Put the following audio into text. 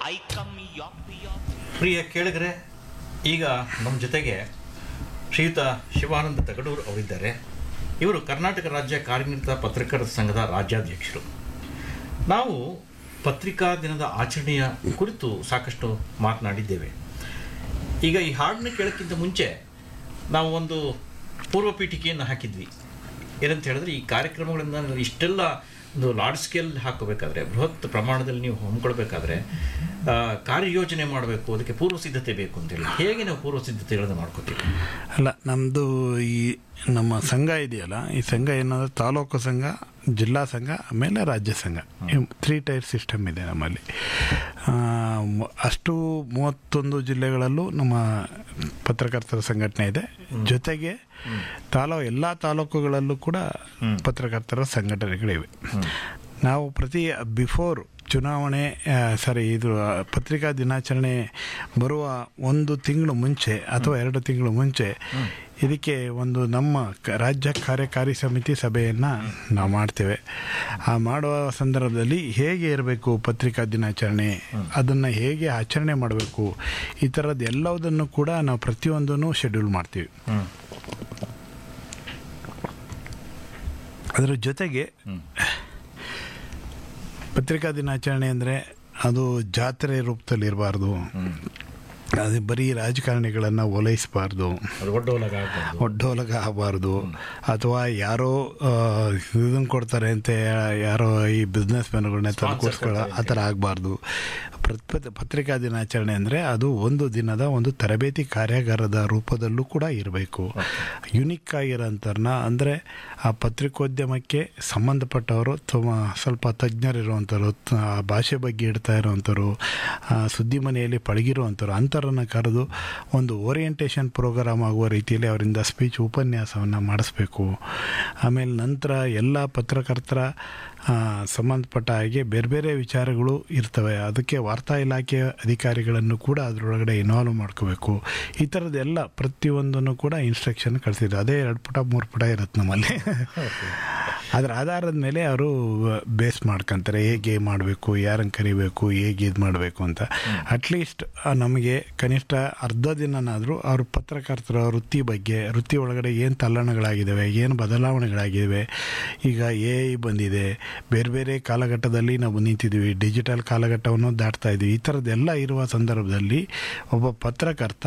I come yop yop. ಪ್ರಿಯ ಕೇಳಿದರೆ ಈಗ ನಮ್ಮ ಜೊತೆಗೆ ಶ್ರೀಯುತ ಶಿವಾನಂದ ತಗಡೂರು ಅವರಿದ್ದಾರೆ ಇವರು ಕರ್ನಾಟಕ ರಾಜ್ಯ ಕಾರ್ಯನಿರತ ಪತ್ರಕರ್ತರ ಸಂಘದ ರಾಜ್ಯಾಧ್ಯಕ್ಷರು ನಾವು ಪತ್ರಿಕಾ ದಿನದ ಆಚರಣೆಯ ಕುರಿತು ಸಾಕಷ್ಟು ಮಾತನಾಡಿದ್ದೇವೆ ಈಗ ಈ ಹಾಡನ್ನ ಕೇಳೋಕ್ಕಿಂತ ಮುಂಚೆ ನಾವು ಒಂದು ಪೂರ್ವ ಪೀಠಿಕೆಯನ್ನು ಹಾಕಿದ್ವಿ ಏನಂತ ಹೇಳಿದ್ರೆ ಈ ಕಾರ್ಯಕ್ರಮಗಳನ್ನು ಇಷ್ಟೆಲ್ಲ ಒಂದು ಲಾರ್ಡ್ ಸ್ಕೇಲ್ ಹಾಕೋಬೇಕಾದ್ರೆ ಬೃಹತ್ ಪ್ರಮಾಣದಲ್ಲಿ ನೀವು ಹಮ್ಮಿಕೊಳ್ಬೇಕಾದ್ರೆ ಆ, ಕಾರ್ಯಯೋಜನೆ ಮಾಡಬೇಕು ಅದಕ್ಕೆ ಪೂರ್ವ ಸಿದ್ಧತೆ ಬೇಕು ಅಂತೇಳಿ ಹೇಗೆ ನಾವು ಪೂರ್ವ ಸಿದ್ಧತೆಗಳನ್ನು ಮಾಡ್ಕೋತೀವಿ ಅಲ್ಲ ನಮ್ಮದು ಈ ನಮ್ಮ ಸಂಘ ಇದೆಯಲ್ಲ ಈ ಸಂಘ ಏನಂದ್ರೆ ತಾಲೂಕು ಸಂಘ ಜಿಲ್ಲಾ ಸಂಘ ಆಮೇಲೆ ರಾಜ್ಯ ಸಂಘ ತ್ರೀ ಟೈರ್ ಸಿಸ್ಟಮ್ ಇದೆ ನಮ್ಮಲ್ಲಿ ಆ, ಮ- ಅಷ್ಟು ಮೂವತ್ತೊಂದು ಜಿಲ್ಲೆಗಳಲ್ಲೂ ನಮ್ಮ ಪತ್ರಕರ್ತರ ಸಂಘಟನೆ ಇದೆ ಜೊತೆಗೆ ತಾಲೂ ಎಲ್ಲ ತಾಲೂಕುಗಳಲ್ಲೂ ಕೂಡ ಪತ್ರಕರ್ತರ ಸಂಘಟನೆಗಳಿವೆ ನಾವು ಪ್ರತಿ ಬಿಫೋರ್ ಚುನಾವಣೆ ಸಾರಿ ಇದು ಆ, ಪತ್ರಿಕಾ ದಿನಾಚರಣೆ ಬರುವ ಒಂದು ತಿಂಗಳು ಮುಂಚೆ ಅಥವಾ ಎರಡು ತಿಂಗಳು ಮುಂಚೆ ಇದಕ್ಕೆ ಒಂದು ನಮ್ಮ ಕ- ರಾಜ್ಯ ಕಾರ್ಯಕಾರಿ ಸಮಿತಿ ಸಭೆಯನ್ನು ನಾವು ಮಾಡ್ತೇವೆ ಆ ಮಾಡುವ ಸಂದರ್ಭದಲ್ಲಿ ಹೇಗೆ ಇರಬೇಕು ಪತ್ರಿಕಾ ದಿನಾಚರಣೆ ಅದನ್ನು ಹೇಗೆ ಆಚರಣೆ ಮಾಡಬೇಕು ಈ ಥರದ್ದು ಎಲ್ಲವುದನ್ನು ಕೂಡ ನಾವು ಪ್ರತಿಯೊಂದನ್ನು ಶೆಡ್ಯೂಲ್ ಮಾಡ್ತೀವಿ ಅದರ ಜೊತೆಗೆ ಪತ್ರಿಕಾ ದಿನಾಚರಣೆ ಅಂದರೆ ಅದು ಜಾತ್ರೆ ರೂಪದಲ್ಲಿ ಇರಬಾರ್ದು ಅದು ಬರೀ ರಾಜಕಾರಣಿಗಳನ್ನು ಓಲೈಸಬಾರ್ದು ಅದು ಒಡ್ಡೋಲಗ ಆಗ್ಬಾರ್ದು. ಒಡ್ಡೋಲಗ ಆಗಬಾರ್ದು ಅಥವಾ ಯಾರೋ ಇದನ್ನು ಕೊಡ್ತಾರೆ ಅಂತ ಯಾರೋ ಈ ಬಿಸ್ನೆಸ್ ಮ್ಯಾನ್ಗಳನ್ನ Sponsor ತಂದುಕೊಡ್ಸ್ಕೊಳ್ಳೋ ಕೊಡ್ತಾರೆ ಆ ಥರ ಆಗಬಾರ್ದು ಪತ್ರಿಕಾ ದಿನಾಚರಣೆ ಅಂದರೆ ಅದು ಒಂದು ದಿನದ ಒಂದು ತರಬೇತಿ ಕಾರ್ಯಾಗಾರದ ರೂಪದಲ್ಲೂ ಕೂಡ ಇರಬೇಕು ಯುನಿಕ್ ಆಗಿರೋಂಥವ್ರನ್ನ ಅಂದರೆ ಆ ಪತ್ರಿಕೋದ್ಯಮಕ್ಕೆ ಸಂಬಂಧಪಟ್ಟವರು ತುಂಬ ಸ್ವಲ್ಪ ತಜ್ಞರಿರುವಂಥವ್ರು ತ- ಆ ಭಾಷೆ ಬಗ್ಗೆ ಇಡ್ತಾ ಇರೋವಂಥವ್ರು ಆ ಸುದ್ದಿ ಮನೆಯಲ್ಲಿ ಪಳಗಿರುವಂಥವ್ರು ಅಂಥವ್ರನ್ನ ಕರೆದು ಒಂದು ಓರಿಯೆಂಟೇಷನ್ ಪ್ರೋಗ್ರಾಮ್ ಆಗುವ ರೀತಿಯಲ್ಲಿ ಅವರಿಂದ ಸ್ಪೀಚ್ ಉಪನ್ಯಾಸವನ್ನು ಮಾಡಿಸ್ಬೇಕು ಆಮೇಲೆ ನಂತರ ಎಲ್ಲ ಪತ್ರಕರ್ತರ ಆ, ಸಂಬಂಧಪಟ್ಟ ಹಾಗೆ ಬೇರೆ ಬೇರೆ ವಿಚಾರಗಳು ಇರ್ತವೆ ಅದಕ್ಕೆ ವಾರ್ತಾ ಇಲಾಖೆಯ ಅಧಿಕಾರಿಗಳನ್ನು ಕೂಡ ಅದರೊಳಗಡೆ ಇನ್ವಾಲ್ವ್ ಮಾಡ್ಕೋಬೇಕು ಈ ಥರದ್ದೆಲ್ಲ ಪ್ರತಿಯೊಂದನ್ನು ಕೂಡ ಇನ್ಸ್ಟ್ರಕ್ಷನ್ ಕಳಿಸಿದ್ರು ಅದೇ ಎರಡು ಪುಟ ಮೂರು ಪುಟ ಇರುತ್ತೆ ನಮ್ಮಲ್ಲಿ ಅದರ ಆಧಾರದ ಮೇಲೆ ಅವರು ಬೇಸ್ ಮಾಡ್ಕೊಂತಾರೆ ಹೇಗೆ ಮಾಡಬೇಕು ಯಾರನ್ನು ಕರಿಬೇಕು ಹೇಗೆ ಇದು ಮಾಡಬೇಕು ಅಂತ ಅಟ್ಲೀಸ್ಟ್ ನಮಗೆ ಕನಿಷ್ಠ ಅರ್ಧ ದಿನನಾದರೂ ಅವ್ರ ಪತ್ರಕರ್ತರ ವೃತ್ತಿ ಬಗ್ಗೆ ವೃತ್ತಿ ಒಳಗಡೆ ಏನು ತಲ್ಲಣಗಳಾಗಿದ್ದಾವೆ ಏನು ಬದಲಾವಣೆಗಳಾಗಿವೆ ಈಗ ಎ ಐ ಬಂದಿದೆ ಬೇರೆ ಬೇರೆ ಕಾಲಘಟ್ಟದಲ್ಲಿ ನಾವು ನಿಂತಿದ್ದೀವಿ ಡಿಜಿಟಲ್ ಕಾಲಘಟ್ಟವನ್ನು ದಾಟ್ತಾ ಇದ್ದೀವಿ ಈ ಥರದ್ದೆಲ್ಲ ಇರುವ ಸಂದರ್ಭದಲ್ಲಿ ಒಬ್ಬ ಪತ್ರಕರ್ತ